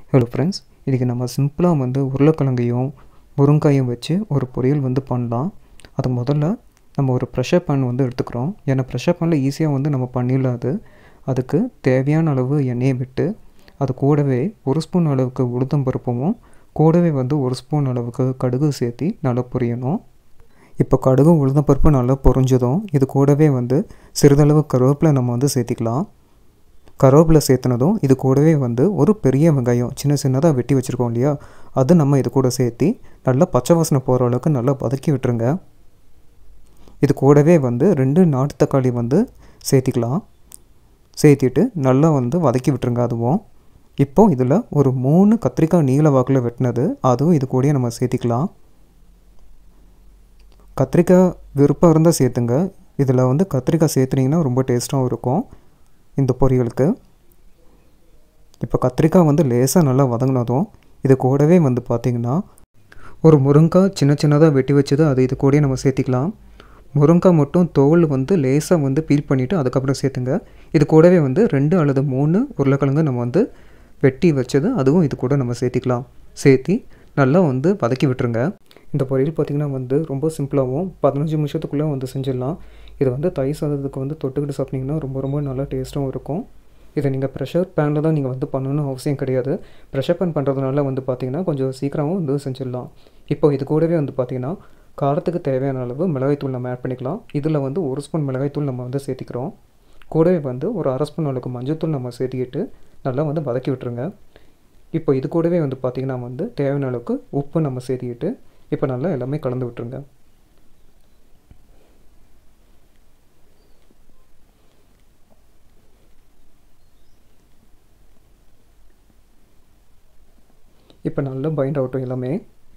hello friends இன்றைக்கி நம்ம சிம்பிளாக வந்து உருளைக்கிழங்கையும் முருங்காயும் வச்சு ஒரு பொரியல் வந்து பண்ணலாம் அது முதல்ல நம்ம ஒரு ப்ரெஷர் பேன் வந்து எடுத்துக்கிறோம் ஏன்னா ப்ரெஷர் பேனில் ஈஸியாக வந்து நம்ம பண்ணிடலாம் அது அதுக்கு தேவையான அளவு எண்ணெயை விட்டு அது கூடவே ஒரு ஸ்பூன் அளவுக்கு உளுத்தம் பருப்பும் கூடவே வந்து ஒரு ஸ்பூன் அளவுக்கு கடுகு சேர்த்து நல்லா பொரியணும் இப்போ கடுகும் உளுத்தம் பருப்பு நல்லா பொரிஞ்சதும் இது கூடவே வந்து சிறிதளவு கருவேப்பிலை நம்ம வந்து சேர்த்திக்கலாம் கருவேப்பிலை சேர்த்துனதும் இது கூடவே வந்து ஒரு பெரிய வெங்காயம் சின்ன சின்னதாக வெட்டி வச்சுருக்கோம் இல்லையா அது நம்ம இது கூட சேர்த்து நல்லா பச்சை வாசனை போகிற அளவுக்கு நல்லா வதக்கி விட்டுருங்க இது கூடவே வந்து ரெண்டு நாட்டு தக்காளி வந்து சேர்த்திக்கலாம் சேர்த்திட்டு நல்லா வந்து வதக்கி விட்டுருங்க அதுவும் இப்போது இதில் ஒரு மூணு கத்திரிக்காய் நீல வாக்கில் வெட்டினது அதுவும் இது கூடயே நம்ம சேர்த்திக்கலாம் கத்திரிக்காய் விருப்பம் இருந்தால் சேர்த்துங்க இதில் வந்து கத்திரிக்காய் சேர்த்துனீங்கன்னா ரொம்ப டேஸ்ட்டாகவும் இருக்கும் இந்த பொரியலுக்கு இப்போ கத்திரிக்காய் வந்து லேசாக நல்லா வதங்கினதும் இது கூடவே வந்து பார்த்திங்கன்னா ஒரு முருங்காய் சின்ன சின்னதாக வெட்டி வச்சது அது இது கூடயே நம்ம சேர்த்திக்கலாம் முருங்காய் மட்டும் தோல் வந்து லேசாக வந்து பீல் பண்ணிவிட்டு அதுக்கப்புறம் சேர்த்துங்க இது கூடவே வந்து ரெண்டு அல்லது மூணு உருளைக்கிழங்கு நம்ம வந்து வெட்டி வச்சது அதுவும் இது கூட நம்ம சேர்த்திக்கலாம் சேர்த்தி நல்லா வந்து வதக்கி விட்டுருங்க இந்த பொரியல் பார்த்திங்கன்னா வந்து ரொம்ப சிம்பிளாகவும் பதினஞ்சு நிமிஷத்துக்குள்ளே வந்து செஞ்சிடலாம் இது வந்து தயிர் சாதத்துக்கு வந்து தொட்டுக்கிட்டு சாப்பிட்டிங்கன்னா ரொம்ப ரொம்ப நல்லா டேஸ்ட்டாகவும் இருக்கும் இதை நீங்கள் ப்ரெஷர் பேனில் தான் நீங்கள் வந்து பண்ணணும்னு அவசியம் கிடையாது ப்ரெஷர் பேன் பண்ணுறதுனால வந்து பார்த்திங்கன்னா கொஞ்சம் சீக்கிரமாக வந்து செஞ்சிடலாம் இப்போ இது கூடவே வந்து பார்த்திங்கன்னா காரத்துக்கு தேவையான அளவு மிளகாய்த்தூள் நம்ம ஆட் பண்ணிக்கலாம் இதில் வந்து ஒரு ஸ்பூன் மிளகாய்த்தூள் நம்ம வந்து சேர்த்திக்கிறோம் கூடவே வந்து ஒரு அரை ஸ்பூன் அளவுக்கு மஞ்சள்தூள் நம்ம சேர்த்திக்கிட்டு நல்லா வந்து வதக்கி விட்டுருங்க இப்போ இது கூடவே வந்து பார்த்திங்கன்னா வந்து தேவையான அளவுக்கு உப்பு நம்ம சேர்த்திக்கிட்டு இப்போ நல்லா எல்லாமே கலந்து விட்டுருங்க இப்போ நல்லா பைண்ட் ஆகட்டும் எல்லாமே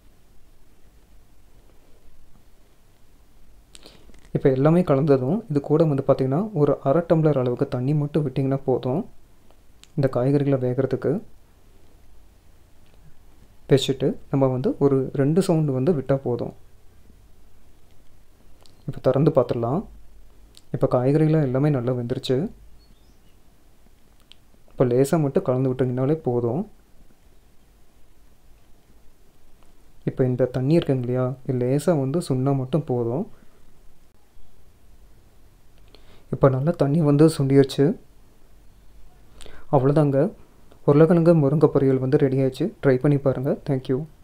இப்போ எல்லாமே கலந்ததும் இது கூட வந்து பார்த்திங்கன்னா ஒரு அரை டம்ளர் அளவுக்கு தண்ணி மட்டும் விட்டிங்கன்னா போதும் இந்த காய்கறிகளை வேகிறதுக்கு வச்சுட்டு நம்ம வந்து ஒரு ரெண்டு சவுண்டு வந்து விட்டால் போதும் இப்போ திறந்து பார்த்துடலாம் இப்போ காய்கறிலாம் எல்லாமே நல்லா வெந்துருச்சு இப்போ லேசாக மட்டும் கலந்து விட்டிங்கனாலே போதும் இப்போ இந்த தண்ணி இருக்குங்க இல்லையா இது லேசாக வந்து சுண்ணா மட்டும் போதும் இப்போ நல்லா தண்ணி வந்து சுண்டிடுச்சு அவ்வளோதாங்க உருளைக்கிழங்கு முருங்கை பொரியல் வந்து ரெடி ஆயிடுச்சு ட்ரை பண்ணி பாருங்கள் தேங்க்யூ